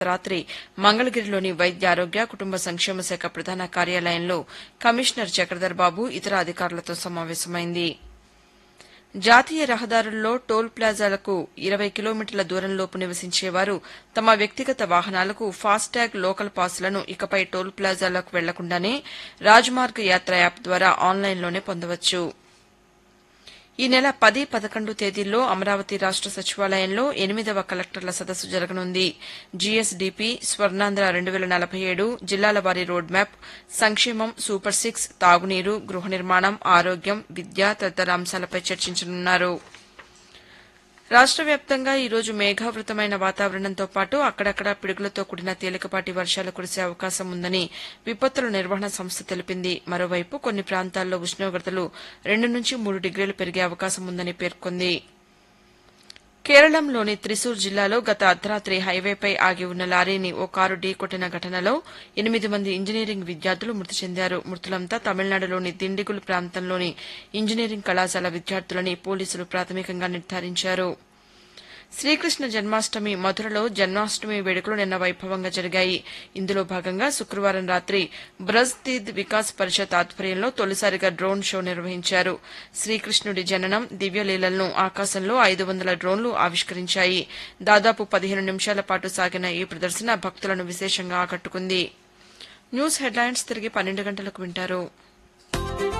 రాత్రి మంగళగిరిలోని వైద్య ఆరోగ్య కుటుంబ సంక్షేమ శాఖ ప్రధాన కార్యాలయంలో కమిషనర్ చక్రధర్ బాబు ఇతర అధికారులతో సమావేశమైంది జాతీయ రహదారుల్లో టోల్ ప్లాజాలకు ఇరవై కిలోమీటర్ల దూరంలోపు నివసించేవారు తమ వ్యక్తిగత వాహనాలకు ఫాస్టాగ్ లోకల్ పాసులను ఇకపై టోల్ ప్లాజాలకు వెళ్లకుండానే రాజ్మార్గ్ యాత్ర యాప్ ద్వారా ఆన్లైన్లోనే పొందవచ్చు ఈ నెల పది పదకొండు తేదీల్లో అమరావతి రాష్ట సచివాలయంలో ఎనిమిదవ కలెక్టర్ల సదస్సు జరగనుంది జీఎస్డీపీ స్వర్ణాంధ్ర రెండు వేల నలభై ఏడు జిల్లాల వారీ రోడ్ మ్యాప్ సంక్షేమం సూపర్ సిక్స్ తాగునీరు గృహ నిర్మాణం ఆరోగ్యం విద్య తదితర అంశాలపై చర్చించనున్నారు రాష్ట వ్యాప్తంగా ఈ రోజు మేఘావృతమైన వాతావరణంతో పాటు అక్కడక్కడ పిడుగులతో కూడిన తేలికపాటి వర్షాలు కురిసే అవకాశం ఉందని విపత్తుల నిర్వహణ సంస్థ తెలిపింది మరోవైపు కొన్ని ప్రాంతాల్లో ఉష్ణోగ్రతలు రెండు నుంచి మూడు డిగ్రీలు పెరిగే అవకాశం ఉందని పేర్కొంది కేరళంలోని త్రిశూర్ జిల్లాలో గత అర్ధరాత్రి హైవేపై ఆగి ఉన్న లారీని ఓ కారు ఢీకొట్టిన ఘటనలో ఎనిమిది మంది ఇంజనీరింగ్ విద్యార్థులు మృతి చెందారు మృతులంతా తమిళనాడులోని దిండిగుల్ ప్రాంతంలోని ఇంజనీరింగ్ కళాశాల విద్యార్థులని పోలీసులు ప్రాథమికంగా నిర్ధారించారు శ్రీకృష్ణ జన్మాష్టమి మధురలో జన్మాష్టమి వేడుకలు నిన్న వైభవంగా జరిగాయి ఇందులో భాగంగా శుక్రవారం రాత్రి బ్రజ్ తీద్ వికాస్ పరిషత్ ఆధ్వర్యంలో తొలిసారిగా డ్రోన్ షో నిర్వహించారు శ్రీకృష్ణుడి జననం దివ్యలీలలను ఆకాశంలో ఐదు వందల డ్రోన్లు ఆవిష్కరించాయి దాదాపు పదిహేను నిమిషాల పాటు సాగిన ఈ ప్రదర్శన భక్తులను విశేషంగా ఆకట్టుకుంది న్యూస్ హెడ్లైన్స్ తిరిగి పన్నెండు గంటలకు వింటారు